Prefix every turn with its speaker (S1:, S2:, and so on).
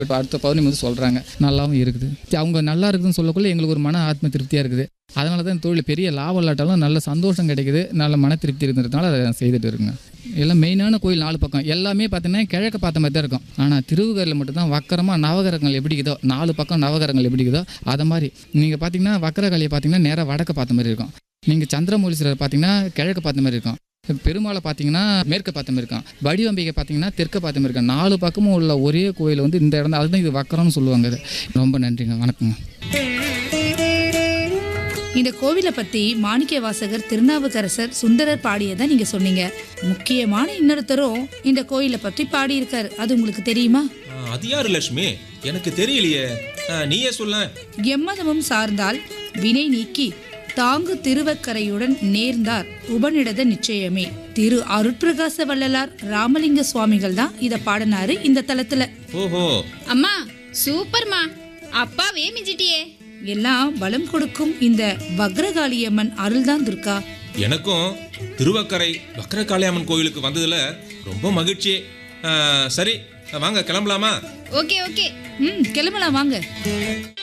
S1: இப்போ அடுத்த பௌர்ணமி வந்து சொல்கிறாங்க நல்லாவும் இருக்குது அவங்க நல்லா இருக்குதுன்னு சொல்லக்குள்ள எங்களுக்கு ஒரு மன ஆத்ம திருப்தியாக இருக்குது அதனால தான் இந்த தொழில் பெரிய லாபம் இல்லாட்டாலும் நல்ல சந்தோஷம் கிடைக்குது நல்ல மன திருப்தி இருக்கிறதுனால அதை நான் செய்துட்டு இருக்குங்க எல்லாம் மெயினான கோயில் நாலு பக்கம் எல்லாமே பார்த்தீங்கன்னா கிழக்க பார்த்த மாதிரி தான் இருக்கும் ஆனால் திருவுகரில் மட்டும்தான் வக்கரமாக நவகரங்கள் எப்படி இருக்குதோ நாலு பக்கம் நவகரங்கள் எப்படி இருக்குதோ அதை மாதிரி நீங்கள் பார்த்தீங்கன்னா வக்கரகாளியை பார்த்தீங்கன்னா நேராக வடக்க பார்த்த மாதிரி இருக்கும் நீங்கள் சந்திரமூலீஸ்வரர் பார்த்தீங்கன்னா கிழக்க பார்த்த மாதிரி இருக்கும் பெருமாளை பார்த்தீங்கன்னா மேற்க பார்த்த மாதிரி இருக்கும் வடிவம்பிகை பார்த்தீங்கன்னா தெற்க பார்த்த மாதிரி இருக்கும் நாலு பக்கமும் உள்ள ஒரே கோயில் வந்து இந்த இடம் தான் அதுதான் இது வக்கரம்னு சொல்லுவாங்க இது ரொம்ப நன்றிங்க வணக்கங்க
S2: இந்த கோவிலை பத்தி மாணிக்க வாசகர் திருநாவுக்கரசர் சுந்தரர் பாடியதை நீங்க சொன்னீங்க முக்கியமான இன்னொருத்தரும் இந்த கோயிலை பற்றி பாடியிருக்காரு அது உங்களுக்கு தெரியுமா
S3: ஆ, அது யாரு லட்சுமி எனக்கு தெரியலையே ஆ, நீயே சொல்ல
S2: எம்மதமும் சார்ந்தால் வினை நீக்கி தாங்கு திருவக்கரையுடன் நேர்ந்தார் உபநிடத நிச்சயமே திரு அருட்பிரகாச வள்ளலார் ராமலிங்க சுவாமிகள் தான் இத பாடினாரு இந்த தலத்துல
S3: ஓஹோ
S4: அம்மா சூப்பர்மா அப்பாவே மிஞ்சிட்டியே
S2: எல்லாம் வளம் கொடுக்கும் இந்த வக்ரகாளியம்மன் அருள்தான் துர்கா
S3: எனக்கும் திருவக்கரை வக்கரகாளியம்மன் கோயிலுக்கு வந்ததுல ரொம்ப மகிழ்ச்சி ஆ, சரி வாங்க கிளம்பலாமா
S4: ஓகே ஓகே
S2: ம் கிளம்பலாம் வாங்க